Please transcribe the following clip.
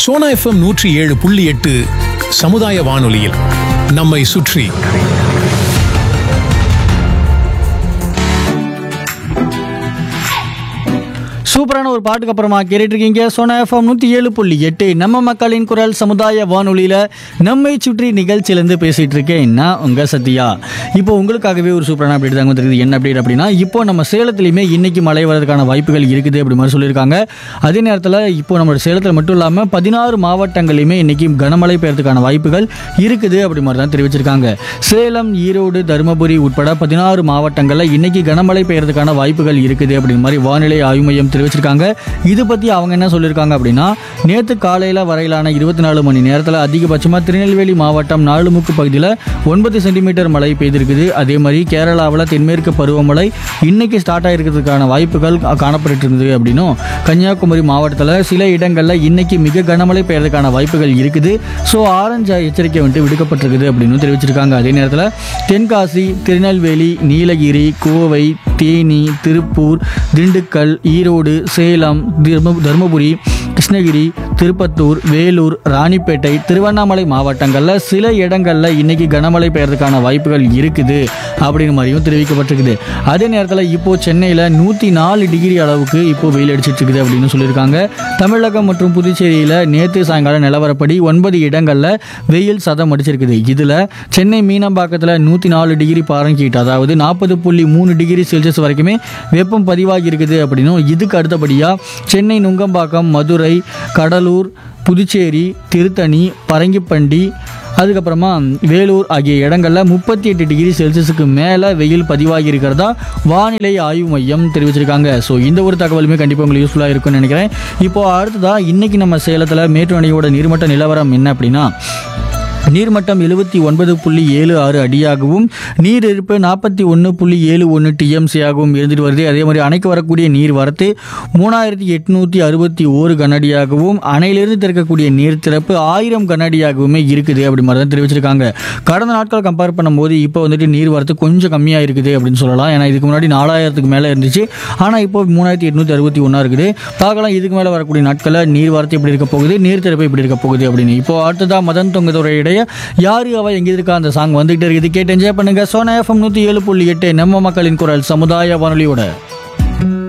Sona FM நூற்றி ஏழு புள்ளி எட்டு சமுதாய வானொலியில் நம்மை சுற்றி சூப்பரான ஒரு பாட்டுக்கு அப்புறமா கேட்டுட்டு இருக்கீங்க சோனா எஃப்எம் நூற்றி ஏழு புள்ளி எட்டு நம்ம மக்களின் குரல் சமுதாய வானொலியில் நம்மை சுற்றி நிகழ்ச்சியிலேருந்து பேசிகிட்டு இருக்கேன் நான் உங்கள் சத்யா இப்போ உங்களுக்காகவே ஒரு சூப்பரான அப்டேட் தாங்க தெரியுது என்ன அப்டேட் அப்படின்னா இப்போ நம்ம சேலத்துலையுமே இன்னைக்கு மழை வரதுக்கான வாய்ப்புகள் இருக்குது அப்படி மாதிரி சொல்லியிருக்காங்க அதே நேரத்தில் இப்போ நம்ம சேலத்தில் மட்டும் இல்லாமல் பதினாறு மாவட்டங்களையுமே இன்னைக்கு கனமழை பெய்யறதுக்கான வாய்ப்புகள் இருக்குது அப்படி மாதிரி தான் தெரிவிச்சிருக்காங்க சேலம் ஈரோடு தருமபுரி உட்பட பதினாறு மாவட்டங்களில் இன்னைக்கு கனமழை பெய்யறதுக்கான வாய்ப்புகள் இருக்குது அப்படிங்கிற மாதிரி வானிலை ஆய்வு மையம் தெரிவிச்சிருக்காங்க இது பற்றி அவங்க என்ன சொல்லியிருக்காங்க அப்படின்னா நேற்று காலையில் வரையிலான இருபத்தி நாலு மணி நேரத்தில் அதிகபட்சமாக திருநெல்வேலி மாவட்டம் நாலுமுக்கு பகுதியில் ஒன்பது சென்டிமீட்டர் மழை பெய்திருக்குது அதே மாதிரி கேரளாவில் தென்மேற்கு பருவமழை இன்னைக்கு ஸ்டார்ட் ஆகிருக்கிறதுக்கான வாய்ப்புகள் காணப்பட்டு இருக்குது அப்படின்னும் கன்னியாகுமரி மாவட்டத்தில் சில இடங்களில் இன்னைக்கு மிக கனமழை பெய்யறதுக்கான வாய்ப்புகள் இருக்குது ஸோ ஆரஞ்சு எச்சரிக்கை வந்துட்டு விடுக்கப்பட்டிருக்குது அப்படின்னு தெரிவிச்சிருக்காங்க அதே நேரத்தில் தென்காசி திருநெல்வேலி நீலகிரி கோவை தேனி திருப்பூர் திண்டுக்கல் ஈரோடு சேலம் தர்ம தருமபுரி கிருஷ்ணகிரி திருப்பத்தூர் வேலூர் ராணிப்பேட்டை திருவண்ணாமலை மாவட்டங்களில் சில இடங்களில் இன்னைக்கு கனமழை பெய்யறதுக்கான வாய்ப்புகள் இருக்குது அப்படின்னு மாதிரியும் தெரிவிக்கப்பட்டிருக்குது அதே நேரத்தில் இப்போ சென்னையில் நூற்றி நாலு டிகிரி அளவுக்கு இப்போ வெயில் அடிச்சிட்டு இருக்குது அப்படின்னு சொல்லியிருக்காங்க தமிழகம் மற்றும் புதுச்சேரியில் நேற்று சாயங்காலம் நிலவரப்படி ஒன்பது இடங்களில் வெயில் சதம் அடிச்சிருக்குது இதில் சென்னை மீனம்பாக்கத்தில் நூற்றி நாலு டிகிரி பாரங்கீட் அதாவது நாற்பது புள்ளி மூணு டிகிரி செல்சியஸ் வரைக்குமே வெப்பம் பதிவாகி இருக்குது அப்படின்னும் இதுக்கு அடுத்தபடியாக சென்னை நுங்கம்பாக்கம் மதுரை கடலூர் புதுச்சேரி திருத்தணி பரங்கிப்பண்டி அதுக்கப்புறமா வேலூர் ஆகிய இடங்களில் முப்பத்தி எட்டு டிகிரி செல்சியஸுக்கு மேலே வெயில் பதிவாகி இருக்கிறதா வானிலை ஆய்வு மையம் தெரிவிச்சிருக்காங்க ஸோ இந்த ஒரு தகவலுமே கண்டிப்பாக உங்களுக்கு யூஸ்ஃபுல்லாக இருக்கும்னு நினைக்கிறேன் இப்போ அடுத்ததாக இன்னைக்கு நம்ம சேலத்தில் மேட்டு அணையோட நீர்மட்ட நிலவரம் என்ன அப்படின்னா நீர்மட்டம் எழுபத்தி ஒன்பது புள்ளி ஏழு ஆறு அடியாகவும் நீர் இருப்பு நாற்பத்தி ஒன்று புள்ளி ஏழு ஒன்று டிஎம்சியாகவும் இருந்துட்டு வருது அதே மாதிரி அணைக்கு வரக்கூடிய நீர் வரத்து மூணாயிரத்தி எட்நூற்றி அறுபத்தி ஓரு கனஅடியாகவும் அணையிலிருந்து திறக்கக்கூடிய நீர் திறப்பு ஆயிரம் கனஅடியாகவுமே இருக்குது அப்படி மாதிரி தான் தெரிவிச்சிருக்காங்க கடந்த நாட்கள் கம்பேர் பண்ணும்போது இப்போ வந்துட்டு நீர் வரத்து கொஞ்சம் கம்மியாக இருக்குது அப்படின்னு சொல்லலாம் ஏன்னா இதுக்கு முன்னாடி நாலாயிரத்துக்கு மேலே இருந்துச்சு ஆனால் இப்போ மூணாயிரத்தி எட்நூற்றி அறுபத்தி ஒன்றா இருக்குது பார்க்கலாம் இதுக்கு மேலே வரக்கூடிய நாட்களில் நீர் வரத்து எப்படி இருக்க போகுது நீர் திறப்பு எப்படி இருக்க போகுது அப்படின்னு இப்போ அடுத்ததாக மதன் தொங்கதுரையுடைய யாரு அவ எங்க இருக்கா அந்த சாங் வந்துகிட்டே இருக்குது கேட்டு என்ஜாய் பண்ணுங்க சோனா எஃப்எம் நூற்றி ஏழு புள்ளி எட்டு நம்ம மக்களின் குரல் சமுதாய வானொலியோட